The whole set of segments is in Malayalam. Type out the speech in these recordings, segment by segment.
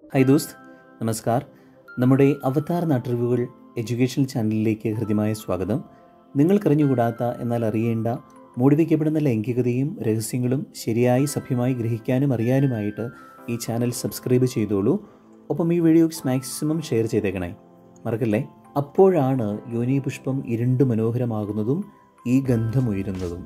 ഹൈ ദോസ്ത് നമസ്കാർ നമ്മുടെ അവതാർ നാട്ടറിവുകൾ എഡ്യൂക്കേഷണൽ ചാനലിലേക്ക് ഹൃദ്യമായ സ്വാഗതം നിങ്ങൾക്കറിഞ്ഞുകൂടാത്ത എന്നാൽ അറിയേണ്ട മൂടിവയ്ക്കപ്പെടുന്ന ലൈംഗികതയും രഹസ്യങ്ങളും ശരിയായി സഭ്യമായി ഗ്രഹിക്കാനും അറിയാനുമായിട്ട് ഈ ചാനൽ സബ്സ്ക്രൈബ് ചെയ്തോളൂ ഒപ്പം ഈ വീഡിയോസ് മാക്സിമം ഷെയർ ചെയ്തേക്കണേ മറക്കല്ലേ അപ്പോഴാണ് യോനി പുഷ്പം ഇരുണ്ടു മനോഹരമാകുന്നതും ഈ ഗന്ധമുയരുന്നതും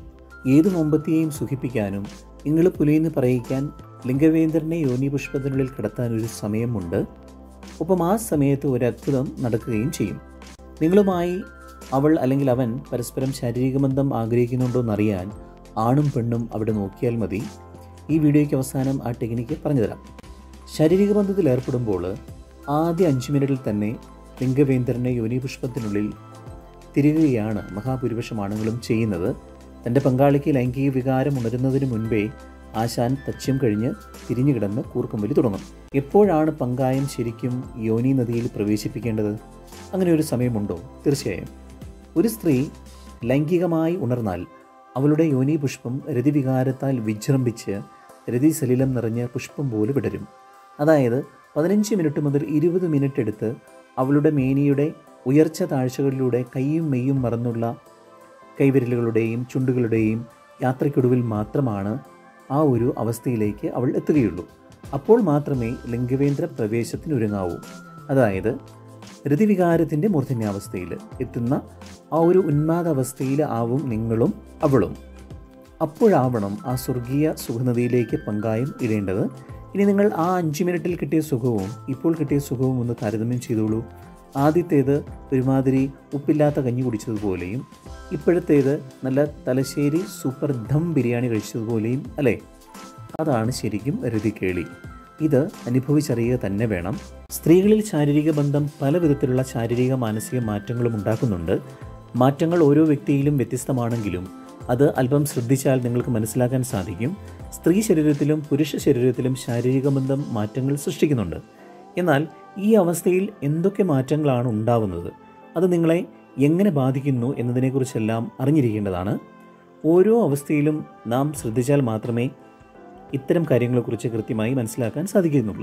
ഏതു മുമ്പത്തെയും സുഖിപ്പിക്കാനും നിങ്ങൾ പുലിയെന്ന് പറയിക്കാൻ ലിംഗവേന്ദ്രനെ യോനി പുഷ്പത്തിനുള്ളിൽ കിടത്താൻ ഒരു സമയമുണ്ട് ഒപ്പം ആ സമയത്ത് ഒരു അത്ഭുതം നടക്കുകയും ചെയ്യും നിങ്ങളുമായി അവൾ അല്ലെങ്കിൽ അവൻ പരസ്പരം ശാരീരിക ബന്ധം ആഗ്രഹിക്കുന്നുണ്ടോ എന്നറിയാൻ ആണും പെണ്ണും അവിടെ നോക്കിയാൽ മതി ഈ വീഡിയോയ്ക്ക് അവസാനം ആ ടെക്നിക്ക് പറഞ്ഞുതരാം ശാരീരിക ബന്ധത്തിൽ ഏർപ്പെടുമ്പോൾ ആദ്യ അഞ്ച് മിനിറ്റിൽ തന്നെ ലിംഗവേന്ദ്രനെ യോനി പുഷ്പത്തിനുള്ളിൽ തിരികുകയാണ് മഹാഭൂരിപക്ഷം ആണുങ്ങളും ചെയ്യുന്നത് തൻ്റെ പങ്കാളിക്ക് ലൈംഗിക വികാരം ഉണരുന്നതിന് മുൻപേ ആശാൻ തച്ച്യം കഴിഞ്ഞ് തിരിഞ്ഞു കിടന്ന് കൂർക്കം വലി തുടങ്ങും എപ്പോഴാണ് പങ്കായം ശരിക്കും യോനി നദിയിൽ പ്രവേശിപ്പിക്കേണ്ടത് അങ്ങനെ ഒരു സമയമുണ്ടോ തീർച്ചയായും ഒരു സ്ത്രീ ലൈംഗികമായി ഉണർന്നാൽ അവളുടെ യോനി പുഷ്പം രതിവികാരത്താൽ വിജൃംഭിച്ച് രതിസലിലം നിറഞ്ഞ പുഷ്പം പോലെ വിടരും അതായത് പതിനഞ്ച് മിനിറ്റ് മുതൽ ഇരുപത് മിനിറ്റ് എടുത്ത് അവളുടെ മേനിയുടെ ഉയർച്ച താഴ്ചകളിലൂടെ കൈയും മെയ്യും മറന്നുള്ള കൈവിരലുകളുടെയും ചുണ്ടുകളുടെയും യാത്രയ്ക്കൊടുവിൽ മാത്രമാണ് ആ ഒരു അവസ്ഥയിലേക്ക് അവൾ എത്തുകയുള്ളൂ അപ്പോൾ മാത്രമേ ലിംഗവേന്ദ്ര പ്രവേശത്തിന് ഒരുങ്ങാവൂ അതായത് ഋതിവികാരത്തിൻ്റെ മൂർധന്യാവസ്ഥയിൽ എത്തുന്ന ആ ഒരു ഉന്മാദാവസ്ഥയിൽ ആവും നിങ്ങളും അവളും അപ്പോഴാവണം ആ സ്വർഗീയ സുഖനദിയിലേക്ക് പങ്കായം ഇടേണ്ടത് ഇനി നിങ്ങൾ ആ അഞ്ച് മിനിറ്റിൽ കിട്ടിയ സുഖവും ഇപ്പോൾ കിട്ടിയ സുഖവും ഒന്ന് താരതമ്യം ചെയ്തോളൂ ആദ്യത്തേത് ഒരുമാതിരി ഉപ്പില്ലാത്ത കഞ്ഞി കുടിച്ചതുപോലെയും ഇപ്പോഴത്തേത് നല്ല തലശ്ശേരി സൂപ്പർ ദം ബിരിയാണി കഴിച്ചതുപോലെയും അല്ലേ അതാണ് ശരിക്കും രതികേളി ഇത് അനുഭവിച്ചറിയുക തന്നെ വേണം സ്ത്രീകളിൽ ശാരീരിക ബന്ധം പല വിധത്തിലുള്ള ശാരീരിക മാനസിക മാറ്റങ്ങളും ഉണ്ടാക്കുന്നുണ്ട് മാറ്റങ്ങൾ ഓരോ വ്യക്തിയിലും വ്യത്യസ്തമാണെങ്കിലും അത് അല്പം ശ്രദ്ധിച്ചാൽ നിങ്ങൾക്ക് മനസ്സിലാക്കാൻ സാധിക്കും സ്ത്രീ ശരീരത്തിലും പുരുഷ ശരീരത്തിലും ശാരീരിക ബന്ധം മാറ്റങ്ങൾ സൃഷ്ടിക്കുന്നുണ്ട് എന്നാൽ ഈ അവസ്ഥയിൽ എന്തൊക്കെ മാറ്റങ്ങളാണ് ഉണ്ടാവുന്നത് അത് നിങ്ങളെ എങ്ങനെ ബാധിക്കുന്നു എന്നതിനെക്കുറിച്ചെല്ലാം അറിഞ്ഞിരിക്കേണ്ടതാണ് ഓരോ അവസ്ഥയിലും നാം ശ്രദ്ധിച്ചാൽ മാത്രമേ ഇത്തരം കാര്യങ്ങളെക്കുറിച്ച് കൃത്യമായി മനസ്സിലാക്കാൻ സാധിക്കുന്നുള്ളൂ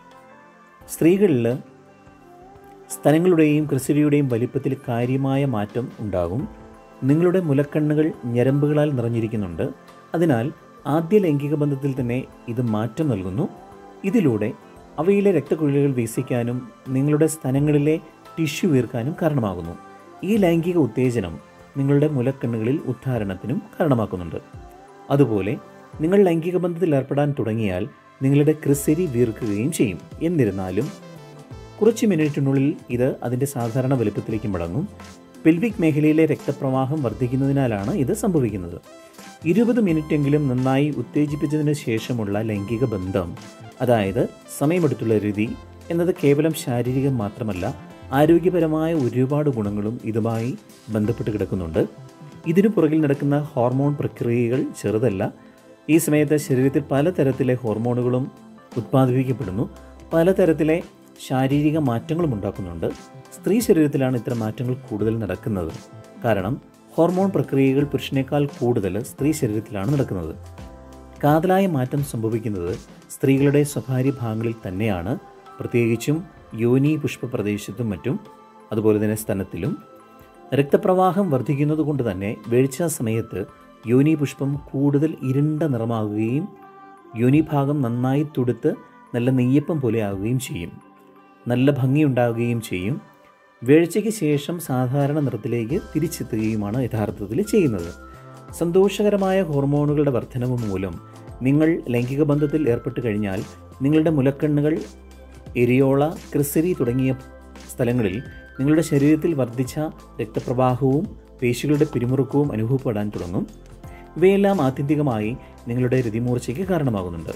സ്ത്രീകളിൽ സ്ഥലങ്ങളുടെയും ക്രിസരിയുടെയും വലിപ്പത്തിൽ കാര്യമായ മാറ്റം ഉണ്ടാകും നിങ്ങളുടെ മുലക്കണ്ണുകൾ ഞരമ്പുകളാൽ നിറഞ്ഞിരിക്കുന്നുണ്ട് അതിനാൽ ആദ്യ ലൈംഗിക ബന്ധത്തിൽ തന്നെ ഇത് മാറ്റം നൽകുന്നു ഇതിലൂടെ അവയിലെ രക്തക്കുഴലുകൾ വീസിക്കാനും നിങ്ങളുടെ സ്ഥലങ്ങളിലെ ടിഷ്യൂ വീർക്കാനും കാരണമാകുന്നു ഈ ലൈംഗിക ഉത്തേജനം നിങ്ങളുടെ മുലക്കണ്ണുകളിൽ ഉദ്ധാരണത്തിനും കാരണമാക്കുന്നുണ്ട് അതുപോലെ നിങ്ങൾ ലൈംഗിക ബന്ധത്തിൽ ഏർപ്പെടാൻ തുടങ്ങിയാൽ നിങ്ങളുടെ ക്രിസരി വീർക്കുകയും ചെയ്യും എന്നിരുന്നാലും കുറച്ച് മിനിറ്റിനുള്ളിൽ ഇത് അതിൻ്റെ സാധാരണ വലുപ്പത്തിലേക്ക് മടങ്ങും പെൽവിക് മേഖലയിലെ രക്തപ്രവാഹം വർദ്ധിക്കുന്നതിനാലാണ് ഇത് സംഭവിക്കുന്നത് ഇരുപത് മിനിറ്റെങ്കിലും നന്നായി ഉത്തേജിപ്പിച്ചതിന് ശേഷമുള്ള ലൈംഗിക ബന്ധം അതായത് സമയമെടുത്തുള്ള രീതി എന്നത് കേവലം ശാരീരികം മാത്രമല്ല ആരോഗ്യപരമായ ഒരുപാട് ഗുണങ്ങളും ഇതുമായി ബന്ധപ്പെട്ട് കിടക്കുന്നുണ്ട് ഇതിനു പുറകിൽ നടക്കുന്ന ഹോർമോൺ പ്രക്രിയകൾ ചെറുതല്ല ഈ സമയത്ത് ശരീരത്തിൽ പലതരത്തിലെ ഹോർമോണുകളും ഉത്പാദിപ്പിക്കപ്പെടുന്നു പലതരത്തിലെ ശാരീരിക മാറ്റങ്ങളും ഉണ്ടാക്കുന്നുണ്ട് സ്ത്രീ ശരീരത്തിലാണ് ഇത്തരം മാറ്റങ്ങൾ കൂടുതൽ നടക്കുന്നത് കാരണം ഹോർമോൺ പ്രക്രിയകൾ പുരുഷനേക്കാൾ കൂടുതൽ സ്ത്രീ ശരീരത്തിലാണ് നടക്കുന്നത് കാതലായ മാറ്റം സംഭവിക്കുന്നത് സ്ത്രീകളുടെ സ്വകാര്യ ഭാഗങ്ങളിൽ തന്നെയാണ് പ്രത്യേകിച്ചും യോനി പുഷ്പ പ്രദേശത്തും മറ്റും അതുപോലെ തന്നെ സ്തനത്തിലും രക്തപ്രവാഹം വർദ്ധിക്കുന്നത് കൊണ്ട് തന്നെ വീഴ്ച സമയത്ത് യോനി പുഷ്പം കൂടുതൽ ഇരുണ്ട നിറമാകുകയും യോനി ഭാഗം നന്നായി തുടുത്ത് നല്ല നെയ്യപ്പം പോലെ ആവുകയും ചെയ്യും നല്ല ഭംഗിയുണ്ടാവുകയും ചെയ്യും വീഴ്ചയ്ക്ക് ശേഷം സാധാരണ നിറത്തിലേക്ക് തിരിച്ചെത്തുകയുമാണ് യഥാർത്ഥത്തിൽ ചെയ്യുന്നത് സന്തോഷകരമായ ഹോർമോണുകളുടെ വർധനവ് മൂലം നിങ്ങൾ ലൈംഗിക ബന്ധത്തിൽ ഏർപ്പെട്ട് കഴിഞ്ഞാൽ നിങ്ങളുടെ മുലക്കണ്ണുകൾ എരിയോള ക്രിസരി തുടങ്ങിയ സ്ഥലങ്ങളിൽ നിങ്ങളുടെ ശരീരത്തിൽ വർദ്ധിച്ച രക്തപ്രവാഹവും പേശികളുടെ പിരിമുറുക്കവും അനുഭവപ്പെടാൻ തുടങ്ങും ഇവയെല്ലാം ആത്യന്തികമായി നിങ്ങളുടെ രതിമൂർച്ചയ്ക്ക് കാരണമാകുന്നുണ്ട്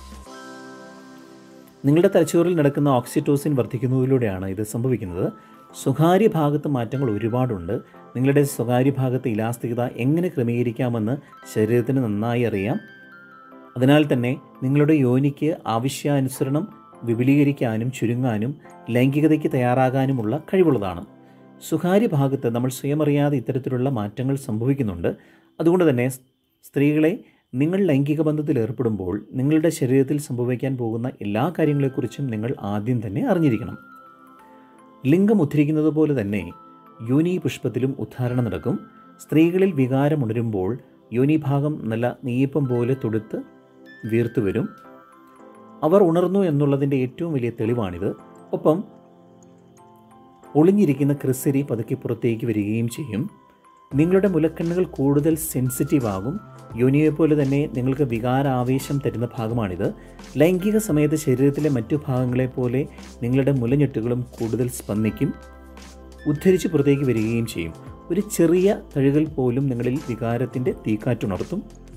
നിങ്ങളുടെ തലച്ചോറിൽ നടക്കുന്ന ഓക്സിറ്റോസിൻ വർദ്ധിക്കുന്നതിലൂടെയാണ് ഇത് സംഭവിക്കുന്നത് സ്വകാര്യ ഭാഗത്ത് മാറ്റങ്ങൾ ഒരുപാടുണ്ട് നിങ്ങളുടെ സ്വകാര്യ ഭാഗത്തെ ഇലാസ്തികത എങ്ങനെ ക്രമീകരിക്കാമെന്ന് ശരീരത്തിന് നന്നായി അറിയാം അതിനാൽ തന്നെ നിങ്ങളുടെ യോനിക്ക് ആവശ്യാനുസരണം വിപുലീകരിക്കാനും ചുരുങ്ങാനും ലൈംഗികതയ്ക്ക് തയ്യാറാകാനുമുള്ള കഴിവുള്ളതാണ് സ്വകാര്യ ഭാഗത്ത് നമ്മൾ സ്വയം അറിയാതെ ഇത്തരത്തിലുള്ള മാറ്റങ്ങൾ സംഭവിക്കുന്നുണ്ട് അതുകൊണ്ട് തന്നെ സ്ത്രീകളെ നിങ്ങൾ ലൈംഗിക ബന്ധത്തിൽ ഏർപ്പെടുമ്പോൾ നിങ്ങളുടെ ശരീരത്തിൽ സംഭവിക്കാൻ പോകുന്ന എല്ലാ കാര്യങ്ങളെക്കുറിച്ചും നിങ്ങൾ ആദ്യം തന്നെ അറിഞ്ഞിരിക്കണം ലിംഗം ഉദ്ധരിക്കുന്നത് പോലെ തന്നെ യോനി പുഷ്പത്തിലും ഉദ്ധാരണം നടക്കും സ്ത്രീകളിൽ വികാരം ഉണരുമ്പോൾ യോനിഭാഗം നല്ല നെയ്യപ്പം പോലെ തൊടുത്ത് വീർത്തു വരും അവർ ഉണർന്നു എന്നുള്ളതിൻ്റെ ഏറ്റവും വലിയ തെളിവാണിത് ഒപ്പം ഒളിഞ്ഞിരിക്കുന്ന ക്രിസരി പതുക്കെ പുറത്തേക്ക് വരികയും ചെയ്യും നിങ്ങളുടെ മുലക്കണ്ണുകൾ കൂടുതൽ സെൻസിറ്റീവ് ആകും യോനിയെപ്പോലെ തന്നെ നിങ്ങൾക്ക് വികാരാവേശം തരുന്ന ഭാഗമാണിത് ലൈംഗിക സമയത്ത് ശരീരത്തിലെ മറ്റു ഭാഗങ്ങളെപ്പോലെ നിങ്ങളുടെ മുലഞ്ഞെട്ടുകളും കൂടുതൽ സ്പന്ദിക്കും ഉദ്ധരിച്ച് പുറത്തേക്ക് വരികയും ചെയ്യും ഒരു ചെറിയ തഴുകൽ പോലും നിങ്ങളിൽ വികാരത്തിൻ്റെ തീക്കാറ്റുണർത്തും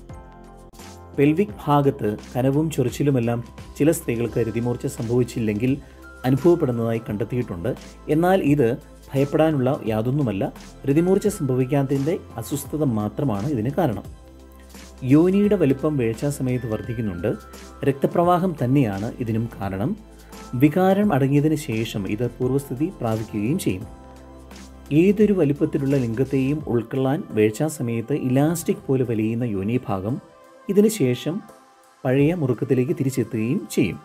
പെൽവിക് ഭാഗത്ത് കനവും ചൊറിച്ചിലുമെല്ലാം ചില സ്ത്രീകൾക്ക് രതിമൂർച്ച സംഭവിച്ചില്ലെങ്കിൽ അനുഭവപ്പെടുന്നതായി കണ്ടെത്തിയിട്ടുണ്ട് എന്നാൽ ഇത് ഭയപ്പെടാനുള്ള യാതൊന്നുമല്ല രതിമൂർച്ച സംഭവിക്കാത്തതിൻ്റെ അസ്വസ്ഥത മാത്രമാണ് ഇതിന് കാരണം യോനിയുടെ വലിപ്പം വീഴ്ചാ സമയത്ത് വർദ്ധിക്കുന്നുണ്ട് രക്തപ്രവാഹം തന്നെയാണ് ഇതിനും കാരണം വികാരം അടങ്ങിയതിന് ശേഷം ഇത് പൂർവ്വസ്ഥിതി പ്രാപിക്കുകയും ചെയ്യും ഏതൊരു വലിപ്പത്തിലുള്ള ലിംഗത്തെയും ഉൾക്കൊള്ളാൻ വീഴ്ചാ സമയത്ത് ഇലാസ്റ്റിക് പോലെ വലിയുന്ന യോനിഭാഗം ഇതിന് ശേഷം പഴയ മുറുക്കത്തിലേക്ക് തിരിച്ചെത്തുകയും ചെയ്യും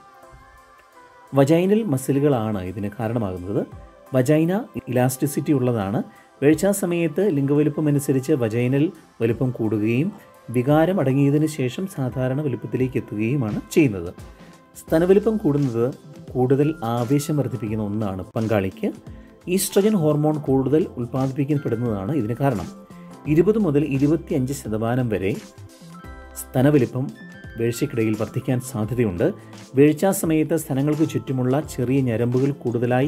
വജൈനൽ മസിലുകളാണ് ഇതിന് കാരണമാകുന്നത് വജൈന ഇലാസ്റ്റിസിറ്റി ഉള്ളതാണ് വീഴ്ചാ സമയത്ത് ലിംഗവലുപ്പം അനുസരിച്ച് വജൈനൽ വലുപ്പം കൂടുകയും വികാരം അടങ്ങിയതിനു ശേഷം സാധാരണ വലുപ്പത്തിലേക്ക് എത്തുകയുമാണ് ചെയ്യുന്നത് സ്തനവലുപ്പം കൂടുന്നത് കൂടുതൽ ആവേശം വർദ്ധിപ്പിക്കുന്ന ഒന്നാണ് പങ്കാളിക്ക് ഈസ്ട്രജൻ ഹോർമോൺ കൂടുതൽ ഉൽപ്പാദിപ്പിക്കപ്പെടുന്നതാണ് ഇതിന് കാരണം ഇരുപത് മുതൽ ഇരുപത്തിയഞ്ച് ശതമാനം വരെ സ്തനവലിപ്പം വീഴ്ചയ്ക്കിടയിൽ വർദ്ധിക്കാൻ സാധ്യതയുണ്ട് വീഴ്ചാ സമയത്ത് സ്തനങ്ങൾക്ക് ചുറ്റുമുള്ള ചെറിയ ഞരമ്പുകൾ കൂടുതലായി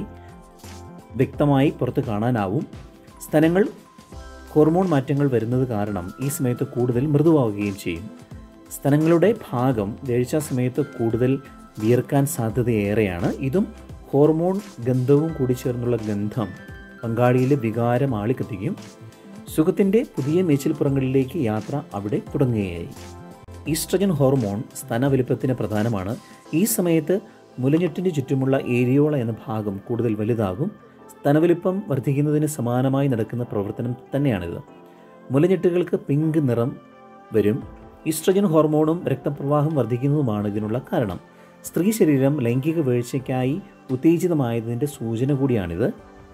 വ്യക്തമായി പുറത്ത് കാണാനാവും സ്തനങ്ങൾ ഹോർമോൺ മാറ്റങ്ങൾ വരുന്നത് കാരണം ഈ സമയത്ത് കൂടുതൽ മൃദുവാവുകയും ചെയ്യും സ്തനങ്ങളുടെ ഭാഗം വീഴ്ചാ സമയത്ത് കൂടുതൽ വിയർക്കാൻ സാധ്യതയേറെയാണ് ഇതും ഹോർമോൺ ഗന്ധവും കൂടി ചേർന്നുള്ള ഗന്ധം പങ്കാളിയിലെ വികാരം ആളിക്കത്തിക്കും സുഖത്തിൻ്റെ പുതിയ മേച്ചിൽപ്പുറങ്ങളിലേക്ക് യാത്ര അവിടെ തുടങ്ങുകയായി ഈസ്ട്രജൻ ഹോർമോൺ സ്തനവലിപ്പത്തിന് പ്രധാനമാണ് ഈ സമയത്ത് മുലഞ്ഞെട്ടിന് ചുറ്റുമുള്ള ഏരിയോള എന്ന ഭാഗം കൂടുതൽ വലുതാകും സ്തനവലിപ്പം വർദ്ധിക്കുന്നതിന് സമാനമായി നടക്കുന്ന പ്രവർത്തനം തന്നെയാണിത് മുലഞ്ഞെട്ടുകൾക്ക് പിങ്ക് നിറം വരും ഈസ്ട്രജൻ ഹോർമോണും രക്തപ്രവാഹം വർദ്ധിക്കുന്നതുമാണ് ഇതിനുള്ള കാരണം സ്ത്രീ ശരീരം ലൈംഗിക വീഴ്ചയ്ക്കായി ഉത്തേജിതമായതിൻ്റെ സൂചന കൂടിയാണിത്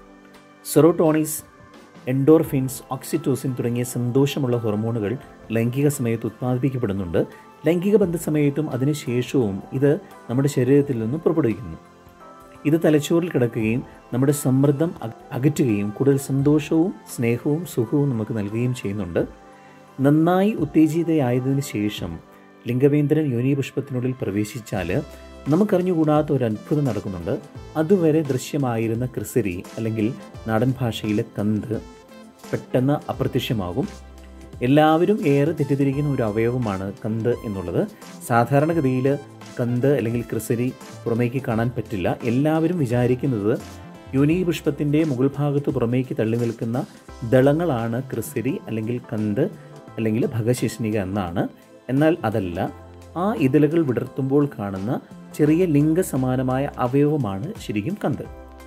സെറോട്ടോണിസ് എൻഡോർഫിൻസ് ഓക്സിറ്റോസിൻ തുടങ്ങിയ സന്തോഷമുള്ള ഹോർമോണുകൾ ലൈംഗിക സമയത്ത് ഉത്പാദിപ്പിക്കപ്പെടുന്നുണ്ട് ലൈംഗിക ബന്ധസമയത്തും അതിനുശേഷവും ഇത് നമ്മുടെ ശരീരത്തിൽ നിന്ന് പുറപ്പെടുവിക്കുന്നു ഇത് തലച്ചോറിൽ കിടക്കുകയും നമ്മുടെ സമ്മർദ്ദം അക- അകറ്റുകയും കൂടുതൽ സന്തോഷവും സ്നേഹവും സുഖവും നമുക്ക് നൽകുകയും ചെയ്യുന്നുണ്ട് നന്നായി ഉത്തേജിതയായതിനു ശേഷം ലിംഗവേന്ദ്രൻ യോനിപുഷ്പത്തിനുള്ളിൽ പ്രവേശിച്ചാൽ നമുക്കറിഞ്ഞുകൂടാത്ത ഒരു അത്ഭുതം നടക്കുന്നുണ്ട് അതുവരെ ദൃശ്യമായിരുന്ന ക്രിസരി അല്ലെങ്കിൽ നാടൻ ഭാഷയിലെ കന്ത് പെട്ടെന്ന് അപ്രത്യക്ഷമാകും എല്ലാവരും ഏറെ തെറ്റിദ്ധരിക്കുന്ന ഒരു അവയവമാണ് കന്ത് എന്നുള്ളത് സാധാരണഗതിയിൽ കന്ത് അല്ലെങ്കിൽ ക്രിസരി പുറമേക്ക് കാണാൻ പറ്റില്ല എല്ലാവരും വിചാരിക്കുന്നത് യോനി പുഷ്പത്തിൻ്റെ മുകൾ ഭാഗത്ത് പുറമേക്ക് തള്ളി നിൽക്കുന്ന ദളങ്ങളാണ് ക്രിസരി അല്ലെങ്കിൽ കന്ത് അല്ലെങ്കിൽ ഭഗശിഷ്ണിക എന്നാണ് എന്നാൽ അതല്ല ആ ഇതളുകൾ വിടർത്തുമ്പോൾ കാണുന്ന ചെറിയ ലിംഗസമാനമായ അവയവമാണ് ശരിക്കും കന്ത്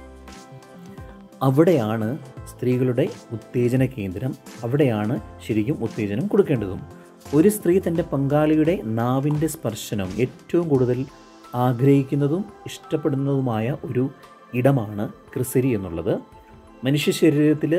അവിടെയാണ് സ്ത്രീകളുടെ ഉത്തേജന കേന്ദ്രം അവിടെയാണ് ശരിക്കും ഉത്തേജനം കൊടുക്കേണ്ടതും ഒരു സ്ത്രീ തൻ്റെ പങ്കാളിയുടെ നാവിൻ്റെ സ്പർശനം ഏറ്റവും കൂടുതൽ ആഗ്രഹിക്കുന്നതും ഇഷ്ടപ്പെടുന്നതുമായ ഒരു ഇടമാണ് ക്രിസരി എന്നുള്ളത് മനുഷ്യ ശരീരത്തിൽ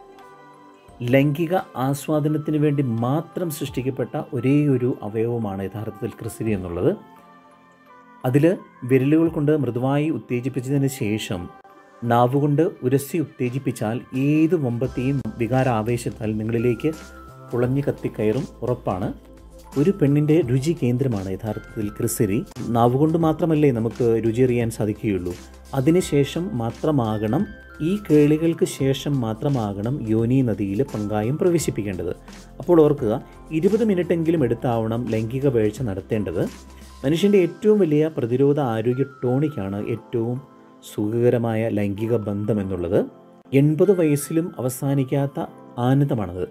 ലൈംഗിക ആസ്വാദനത്തിന് വേണ്ടി മാത്രം സൃഷ്ടിക്കപ്പെട്ട ഒരേ ഒരു അവയവമാണ് യഥാർത്ഥത്തിൽ ക്രിസരി എന്നുള്ളത് അതിൽ വിരലുകൾ കൊണ്ട് മൃദുവായി ഉത്തേജിപ്പിച്ചതിന് ശേഷം നാവുകൊണ്ട് ഉരസി ഉത്തേജിപ്പിച്ചാൽ ഏത് വമ്പത്തെയും വികാരാവേശത്താൽ നിങ്ങളിലേക്ക് പുളഞ്ഞു കത്തിക്കയറും ഉറപ്പാണ് ഒരു പെണ്ണിൻ്റെ രുചി കേന്ദ്രമാണ് യഥാർത്ഥത്തിൽ ക്രിസരി നാവുകൊണ്ട് മാത്രമല്ലേ നമുക്ക് രുചി അറിയാൻ സാധിക്കുകയുള്ളൂ അതിനുശേഷം മാത്രമാകണം ഈ കേളികൾക്ക് ശേഷം മാത്രമാകണം യോനി നദിയിൽ പങ്കായം പ്രവേശിപ്പിക്കേണ്ടത് അപ്പോൾ ഓർക്കുക ഇരുപത് മിനിറ്റെങ്കിലും എടുത്താവണം ലൈംഗിക വീഴ്ച നടത്തേണ്ടത് മനുഷ്യൻ്റെ ഏറ്റവും വലിയ പ്രതിരോധ ആരോഗ്യ ടോണിക്കാണ് ഏറ്റവും സുഖകരമായ ലൈംഗിക ബന്ധം എന്നുള്ളത് എൺപത് വയസ്സിലും അവസാനിക്കാത്ത ആനന്ദമാണത്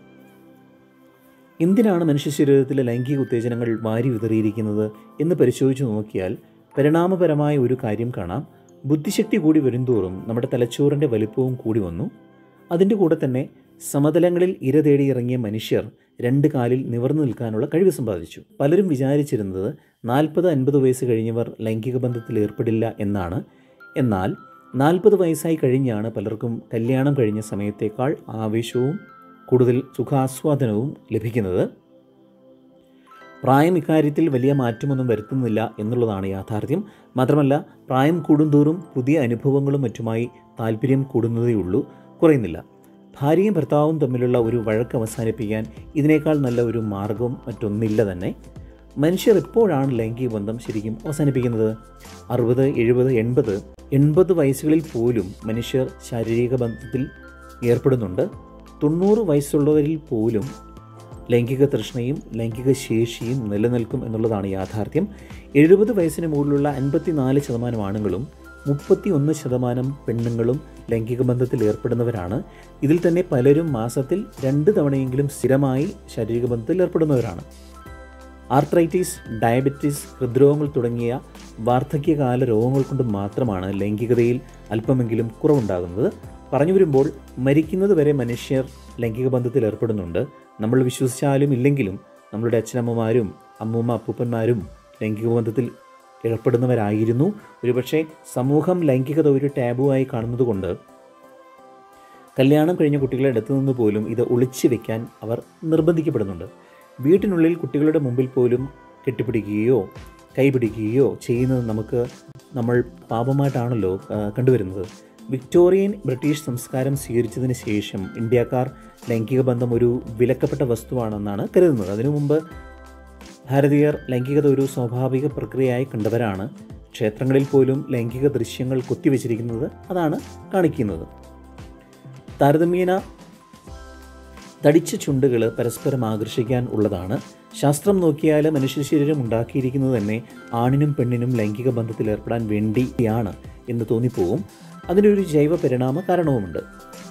എന്തിനാണ് മനുഷ്യ ശരീരത്തിലെ ലൈംഗിക ഉത്തേജനങ്ങൾ വാരി വിതറിയിരിക്കുന്നത് എന്ന് പരിശോധിച്ച് നോക്കിയാൽ പരിണാമപരമായ ഒരു കാര്യം കാണാം ബുദ്ധിശക്തി കൂടി വരുംതോറും നമ്മുടെ തലച്ചോറിൻ്റെ വലിപ്പവും കൂടി വന്നു അതിൻ്റെ കൂടെ തന്നെ സമതലങ്ങളിൽ ഇര തേടി ഇറങ്ങിയ മനുഷ്യർ രണ്ട് കാലിൽ നിവർന്നു നിൽക്കാനുള്ള കഴിവ് സമ്പാദിച്ചു പലരും വിചാരിച്ചിരുന്നത് നാൽപ്പത് അൻപത് വയസ്സ് കഴിഞ്ഞവർ ലൈംഗിക ബന്ധത്തിൽ ഏർപ്പെടില്ല എന്നാണ് എന്നാൽ നാൽപ്പത് വയസ്സായി കഴിഞ്ഞാണ് പലർക്കും കല്യാണം കഴിഞ്ഞ സമയത്തേക്കാൾ ആവേശവും കൂടുതൽ സുഖാസ്വാദനവും ലഭിക്കുന്നത് പ്രായം ഇക്കാര്യത്തിൽ വലിയ മാറ്റമൊന്നും വരുത്തുന്നില്ല എന്നുള്ളതാണ് യാഥാർത്ഥ്യം മാത്രമല്ല പ്രായം കൂടുന്തോറും പുതിയ അനുഭവങ്ങളും മറ്റുമായി താല്പര്യം കൂടുന്നതേയുള്ളൂ കുറയുന്നില്ല ഭാര്യയും ഭർത്താവും തമ്മിലുള്ള ഒരു വഴക്ക് അവസാനിപ്പിക്കാൻ ഇതിനേക്കാൾ നല്ല ഒരു മാർഗം മറ്റൊന്നില്ല തന്നെ മനുഷ്യർ എപ്പോഴാണ് ലൈംഗിക ബന്ധം ശരിക്കും അവസാനിപ്പിക്കുന്നത് അറുപത് എഴുപത് എൺപത് എൺപത് വയസ്സുകളിൽ പോലും മനുഷ്യർ ശാരീരിക ബന്ധത്തിൽ ഏർപ്പെടുന്നുണ്ട് തൊണ്ണൂറ് വയസ്സുള്ളവരിൽ പോലും ലൈംഗിക തൃഷ്ണയും ലൈംഗിക ശേഷിയും നിലനിൽക്കും എന്നുള്ളതാണ് യാഥാർത്ഥ്യം എഴുപത് വയസ്സിന് മുകളിലുള്ള അൻപത്തിനാല് ശതമാനം ആണുങ്ങളും മുപ്പത്തി ഒന്ന് ശതമാനം പെണ്ണുങ്ങളും ലൈംഗിക ബന്ധത്തിൽ ഏർപ്പെടുന്നവരാണ് ഇതിൽ തന്നെ പലരും മാസത്തിൽ രണ്ട് തവണയെങ്കിലും സ്ഥിരമായി ശാരീരിക ബന്ധത്തിൽ ഏർപ്പെടുന്നവരാണ് ആർത്രൈറ്റിസ് ഡയബറ്റീസ് ഹൃദ്രോഗങ്ങൾ തുടങ്ങിയ വാർദ്ധക്യകാല രോഗങ്ങൾ കൊണ്ട് മാത്രമാണ് ലൈംഗികതയിൽ അല്പമെങ്കിലും കുറവുണ്ടാകുന്നത് പറഞ്ഞു വരുമ്പോൾ മരിക്കുന്നത് വരെ മനുഷ്യർ ലൈംഗിക ബന്ധത്തിൽ ഏർപ്പെടുന്നുണ്ട് നമ്മൾ വിശ്വസിച്ചാലും ഇല്ലെങ്കിലും നമ്മളുടെ അച്ഛനമ്മമാരും അമ്മൂമ്മ അപ്പൂപ്പന്മാരും ലൈംഗിക ബന്ധത്തിൽ ഏർപ്പെടുന്നവരായിരുന്നു ഒരുപക്ഷെ സമൂഹം ലൈംഗികത ഒരു ടാബുവായി കാണുന്നതുകൊണ്ട് കല്യാണം കഴിഞ്ഞ കുട്ടികളെ അടുത്തു നിന്ന് പോലും ഇത് ഒളിച്ചു വെക്കാൻ അവർ നിർബന്ധിക്കപ്പെടുന്നുണ്ട് വീട്ടിനുള്ളിൽ കുട്ടികളുടെ മുമ്പിൽ പോലും കെട്ടിപ്പിടിക്കുകയോ കൈപിടിക്കുകയോ ചെയ്യുന്നത് നമുക്ക് നമ്മൾ പാപമായിട്ടാണല്ലോ ആ, കണ്ടുവരുന്നത് വിക്ടോറിയൻ ബ്രിട്ടീഷ് സംസ്കാരം സ്വീകരിച്ചതിന് ശേഷം ഇന്ത്യക്കാർ ലൈംഗിക ബന്ധം ഒരു വിലക്കപ്പെട്ട വസ്തുവാണെന്നാണ് കരുതുന്നത് അതിനു മുമ്പ് ഭാരതീയർ ലൈംഗികത ഒരു സ്വാഭാവിക പ്രക്രിയയായി കണ്ടവരാണ് ക്ഷേത്രങ്ങളിൽ പോലും ലൈംഗിക ദൃശ്യങ്ങൾ കൊത്തിവെച്ചിരിക്കുന്നത് അതാണ് കാണിക്കുന്നത് താരതമ്യേന തടിച്ച ചുണ്ടുകൾ പരസ്പരം ആകർഷിക്കാൻ ഉള്ളതാണ് ശാസ്ത്രം നോക്കിയാൽ മനുഷ്യ ശരീരം ഉണ്ടാക്കിയിരിക്കുന്നത് തന്നെ ആണിനും പെണ്ണിനും ലൈംഗിക ബന്ധത്തിൽ ഏർപ്പെടാൻ വേണ്ടിയാണ് എന്ന് തോന്നിപ്പോവും അതിനൊരു ജൈവ പരിണാമ കാരണവുമുണ്ട്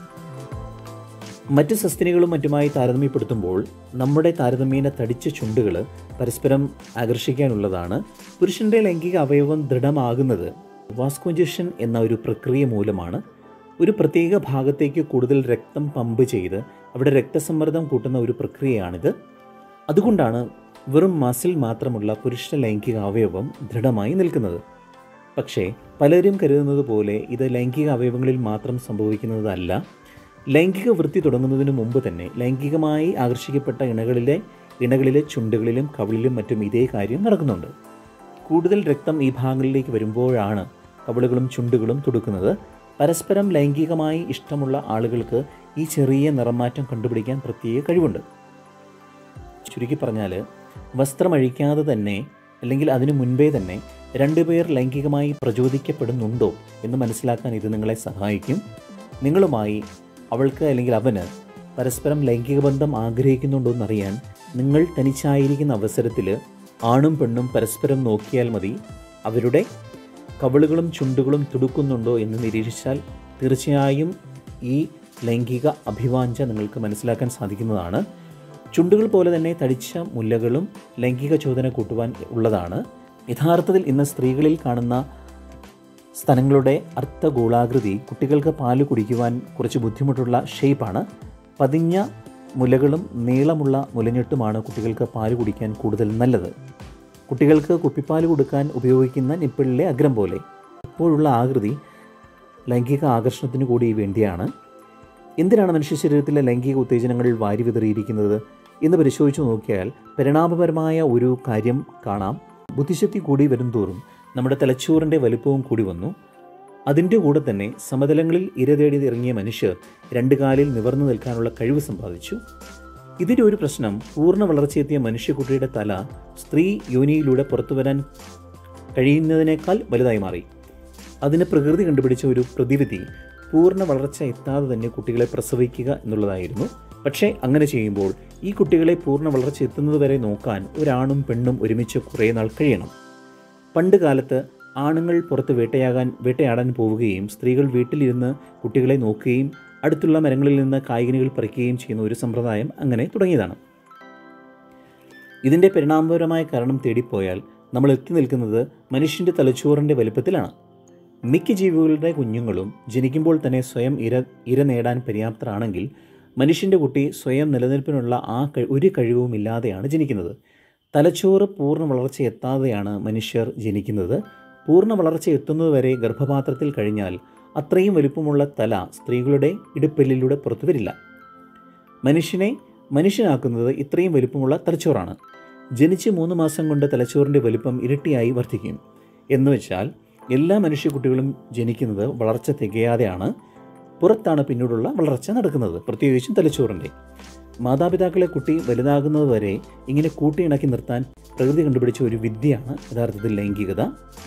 മറ്റ് സസ്തിനികളും മറ്റുമായി താരതമ്യപ്പെടുത്തുമ്പോൾ നമ്മുടെ താരതമ്യേന തടിച്ച ചുണ്ടുകൾ പരസ്പരം ആകർഷിക്കാനുള്ളതാണ് പുരുഷൻ്റെ ലൈംഗിക അവയവം ദൃഢമാകുന്നത് വാസ്കോഞ്ചഷൻ എന്ന ഒരു പ്രക്രിയ മൂലമാണ് ഒരു പ്രത്യേക ഭാഗത്തേക്ക് കൂടുതൽ രക്തം പമ്പ് ചെയ്ത് അവിടെ രക്തസമ്മർദ്ദം കൂട്ടുന്ന ഒരു പ്രക്രിയയാണിത് അതുകൊണ്ടാണ് വെറും മസിൽ മാത്രമുള്ള പുരുഷ ലൈംഗിക അവയവം ദൃഢമായി നിൽക്കുന്നത് പക്ഷേ പലരും കരുതുന്നത് പോലെ ഇത് ലൈംഗിക അവയവങ്ങളിൽ മാത്രം സംഭവിക്കുന്നതല്ല ലൈംഗിക വൃത്തി തുടങ്ങുന്നതിന് മുമ്പ് തന്നെ ലൈംഗികമായി ആകർഷിക്കപ്പെട്ട ഇണകളിലെ ഇണകളിലെ ചുണ്ടുകളിലും കവിളിലും മറ്റും ഇതേ കാര്യം നടക്കുന്നുണ്ട് കൂടുതൽ രക്തം ഈ ഭാഗങ്ങളിലേക്ക് വരുമ്പോഴാണ് കവിളുകളും ചുണ്ടുകളും തുടുക്കുന്നത് പരസ്പരം ലൈംഗികമായി ഇഷ്ടമുള്ള ആളുകൾക്ക് ഈ ചെറിയ നിറമാറ്റം കണ്ടുപിടിക്കാൻ പ്രത്യേക കഴിവുണ്ട് ചുരുക്കി പറഞ്ഞാൽ വസ്ത്രമഴിക്കാതെ തന്നെ അല്ലെങ്കിൽ അതിനു മുൻപേ തന്നെ രണ്ടുപേർ ലൈംഗികമായി പ്രചോദിക്കപ്പെടുന്നുണ്ടോ എന്ന് മനസ്സിലാക്കാൻ ഇത് നിങ്ങളെ സഹായിക്കും നിങ്ങളുമായി അവൾക്ക് അല്ലെങ്കിൽ അവന് പരസ്പരം ലൈംഗിക ബന്ധം ആഗ്രഹിക്കുന്നുണ്ടോ എന്നറിയാൻ നിങ്ങൾ തനിച്ചായിരിക്കുന്ന അവസരത്തിൽ ആണും പെണ്ണും പരസ്പരം നോക്കിയാൽ മതി അവരുടെ കവിളുകളും ചുണ്ടുകളും തുടുക്കുന്നുണ്ടോ എന്ന് നിരീക്ഷിച്ചാൽ തീർച്ചയായും ഈ ലൈംഗിക അഭിവാഞ്ച നിങ്ങൾക്ക് മനസ്സിലാക്കാൻ സാധിക്കുന്നതാണ് ചുണ്ടുകൾ പോലെ തന്നെ തടിച്ച മുല്ലകളും ലൈംഗിക ചോദന കൂട്ടുവാൻ ഉള്ളതാണ് യഥാർത്ഥത്തിൽ ഇന്ന് സ്ത്രീകളിൽ കാണുന്ന സ്തനങ്ങളുടെ അർത്ഥഗോളാകൃതി കുട്ടികൾക്ക് പാല് കുടിക്കുവാൻ കുറച്ച് ബുദ്ധിമുട്ടുള്ള ഷേപ്പാണ് പതിഞ്ഞ മുലകളും നീളമുള്ള മുലഞ്ഞെട്ടുമാണ് കുട്ടികൾക്ക് പാല് കുടിക്കാൻ കൂടുതൽ നല്ലത് കുട്ടികൾക്ക് കുപ്പിപ്പാൽ കൊടുക്കാൻ ഉപയോഗിക്കുന്ന നിപ്പിളിലെ അഗ്രം പോലെ ഇപ്പോഴുള്ള ആകൃതി ലൈംഗിക ആകർഷണത്തിന് കൂടി വേണ്ടിയാണ് എന്തിനാണ് മനുഷ്യ ശരീരത്തിലെ ലൈംഗിക ഉത്തേജനങ്ങൾ വാരി വിതറിയിരിക്കുന്നത് എന്ന് പരിശോധിച്ചു നോക്കിയാൽ പരിണാമപരമായ ഒരു കാര്യം കാണാം ബുദ്ധിശക്തി കൂടി വരുംതോറും നമ്മുടെ തലച്ചോറിൻ്റെ വലുപ്പവും കൂടി വന്നു അതിൻ്റെ കൂടെ തന്നെ സമതലങ്ങളിൽ ഇര തേടി ഇറങ്ങിയ മനുഷ്യർ രണ്ട് കാലിൽ നിവർന്നു നിൽക്കാനുള്ള കഴിവ് സമ്പാദിച്ചു ഇതിൻ്റെ ഒരു പ്രശ്നം പൂർണ്ണ വളർച്ചയെത്തിയ മനുഷ്യക്കുട്ടിയുടെ തല സ്ത്രീ യോനിയിലൂടെ പുറത്തു വരാൻ കഴിയുന്നതിനേക്കാൾ വലുതായി മാറി അതിന് പ്രകൃതി കണ്ടുപിടിച്ച ഒരു പ്രതിവിധി പൂർണ്ണ വളർച്ച എത്താതെ തന്നെ കുട്ടികളെ പ്രസവിക്കുക എന്നുള്ളതായിരുന്നു പക്ഷേ അങ്ങനെ ചെയ്യുമ്പോൾ ഈ കുട്ടികളെ പൂർണ്ണ വളർച്ച എത്തുന്നത് വരെ നോക്കാൻ ഒരാണും പെണ്ണും ഒരുമിച്ച് കുറേ നാൾ കഴിയണം പണ്ട് കാലത്ത് ആണുങ്ങൾ പുറത്ത് വേട്ടയാകാൻ വേട്ടയാടാൻ പോവുകയും സ്ത്രീകൾ വീട്ടിലിരുന്ന് കുട്ടികളെ നോക്കുകയും അടുത്തുള്ള മരങ്ങളിൽ നിന്ന് കായികനികൾ പറിക്കുകയും ചെയ്യുന്ന ഒരു സമ്പ്രദായം അങ്ങനെ തുടങ്ങിയതാണ് ഇതിൻ്റെ പരിണാമപരമായ കാരണം തേടിപ്പോയാൽ നമ്മൾ എത്തി നിൽക്കുന്നത് മനുഷ്യൻ്റെ തലച്ചോറിൻ്റെ വലുപ്പത്തിലാണ് മിക്ക ജീവികളുടെ കുഞ്ഞുങ്ങളും ജനിക്കുമ്പോൾ തന്നെ സ്വയം ഇര ഇര നേടാൻ പര്യാപ്തരാണെങ്കിൽ മനുഷ്യൻ്റെ കുട്ടി സ്വയം നിലനിൽപ്പിനുള്ള ആ കഴി ഒരു കഴിവും ഇല്ലാതെയാണ് ജനിക്കുന്നത് തലച്ചോറ് പൂർണ്ണ വളർച്ച എത്താതെയാണ് മനുഷ്യർ ജനിക്കുന്നത് പൂർണ്ണ വളർച്ച എത്തുന്നതുവരെ ഗർഭപാത്രത്തിൽ കഴിഞ്ഞാൽ അത്രയും വലുപ്പമുള്ള തല സ്ത്രീകളുടെ ഇടുപ്പെല്ലിലൂടെ പുറത്തു വരില്ല മനുഷ്യനെ മനുഷ്യനാക്കുന്നത് ഇത്രയും വലുപ്പമുള്ള തലച്ചോറാണ് ജനിച്ച് മൂന്ന് മാസം കൊണ്ട് തലച്ചോറിൻ്റെ വലുപ്പം ഇരട്ടിയായി വർദ്ധിക്കും എന്ന് വെച്ചാൽ എല്ലാ മനുഷ്യക്കുട്ടികളും ജനിക്കുന്നത് വളർച്ച തികയാതെയാണ് പുറത്താണ് പിന്നീടുള്ള വളർച്ച നടക്കുന്നത് പ്രത്യേകിച്ചും തലച്ചോറിൻ്റെ മാതാപിതാക്കളെ കുട്ടി വലുതാകുന്നത് വരെ ഇങ്ങനെ കൂട്ടിയിണക്കി നിർത്താൻ പ്രകൃതി കണ്ടുപിടിച്ച ഒരു വിദ്യയാണ് യഥാർത്ഥത്തിൽ ലൈംഗികത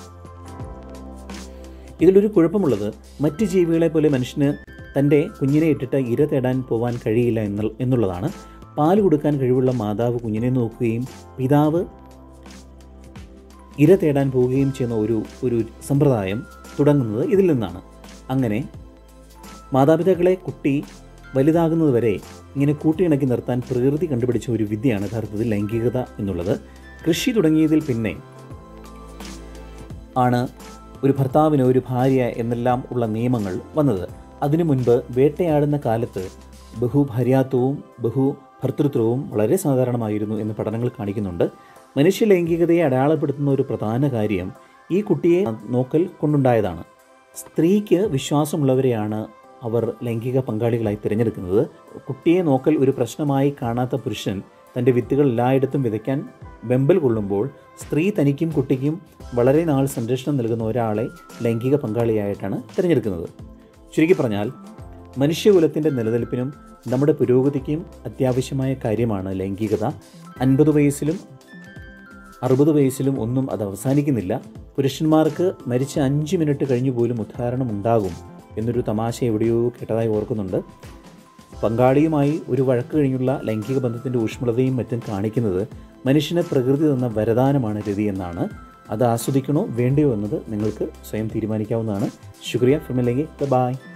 ഇതിലൊരു കുഴപ്പമുള്ളത് മറ്റ് ജീവികളെ പോലെ മനുഷ്യന് തൻ്റെ കുഞ്ഞിനെ ഇട്ടിട്ട് ഇര തേടാൻ പോവാൻ കഴിയില്ല എന്നുള്ള എന്നുള്ളതാണ് പാല് കൊടുക്കാൻ കഴിവുള്ള മാതാവ് കുഞ്ഞിനെ നോക്കുകയും പിതാവ് ഇര തേടാൻ പോവുകയും ചെയ്യുന്ന ഒരു ഒരു സമ്പ്രദായം തുടങ്ങുന്നത് ഇതിൽ നിന്നാണ് അങ്ങനെ മാതാപിതാക്കളെ കുട്ടി വലുതാകുന്നത് വരെ ഇങ്ങനെ കൂട്ടിയിണക്കി നിർത്താൻ പ്രകൃതി കണ്ടുപിടിച്ച ഒരു വിദ്യയാണ് യഥാർത്ഥത്തിൽ ലൈംഗികത എന്നുള്ളത് കൃഷി തുടങ്ങിയതിൽ പിന്നെ ആണ് ഒരു ഭർത്താവിന് ഒരു ഭാര്യ എന്നെല്ലാം ഉള്ള നിയമങ്ങൾ വന്നത് അതിനു മുൻപ് വേട്ടയാടുന്ന കാലത്ത് ബഹുഭാര്യാത്വവും ബഹു ഭർത്തൃത്വവും വളരെ സാധാരണമായിരുന്നു എന്ന് പഠനങ്ങൾ കാണിക്കുന്നുണ്ട് മനുഷ്യ ലൈംഗികതയെ അടയാളപ്പെടുത്തുന്ന ഒരു പ്രധാന കാര്യം ഈ കുട്ടിയെ നോക്കൽ കൊണ്ടുണ്ടായതാണ് സ്ത്രീക്ക് വിശ്വാസമുള്ളവരെയാണ് അവർ ലൈംഗിക പങ്കാളികളായി തിരഞ്ഞെടുക്കുന്നത് കുട്ടിയെ നോക്കൽ ഒരു പ്രശ്നമായി കാണാത്ത പുരുഷൻ തൻ്റെ വിത്തുകൾ എല്ലായിടത്തും വിതയ്ക്കാൻ വെമ്പൽ കൊള്ളുമ്പോൾ സ്ത്രീ തനിക്കും കുട്ടിക്കും വളരെ നാൾ സംരക്ഷണം നൽകുന്ന ഒരാളെ ലൈംഗിക പങ്കാളിയായിട്ടാണ് തിരഞ്ഞെടുക്കുന്നത് ചുരുക്കി പറഞ്ഞാൽ മനുഷ്യകുലത്തിൻ്റെ നിലനിൽപ്പിനും നമ്മുടെ പുരോഗതിക്കും അത്യാവശ്യമായ കാര്യമാണ് ലൈംഗികത അൻപത് വയസ്സിലും അറുപത് വയസ്സിലും ഒന്നും അത് അവസാനിക്കുന്നില്ല പുരുഷന്മാർക്ക് മരിച്ച അഞ്ച് മിനിറ്റ് കഴിഞ്ഞു പോലും ഉദ്ധാരണം ഉണ്ടാകും എന്നൊരു തമാശ എവിടെയോ കേട്ടതായി ഓർക്കുന്നുണ്ട് പങ്കാളിയുമായി ഒരു വഴക്ക് കഴിഞ്ഞുള്ള ലൈംഗിക ബന്ധത്തിൻ്റെ ഊഷ്മളതയും മറ്റും കാണിക്കുന്നത് മനുഷ്യന് പ്രകൃതി തന്ന വരദാനമാണ് രതി എന്നാണ് അത് ആസ്വദിക്കണോ വേണ്ടയോ എന്നത് നിങ്ങൾക്ക് സ്വയം തീരുമാനിക്കാവുന്നതാണ് ശുക്രിയ ഫിർമില്ലെങ്കിൽ ബൈ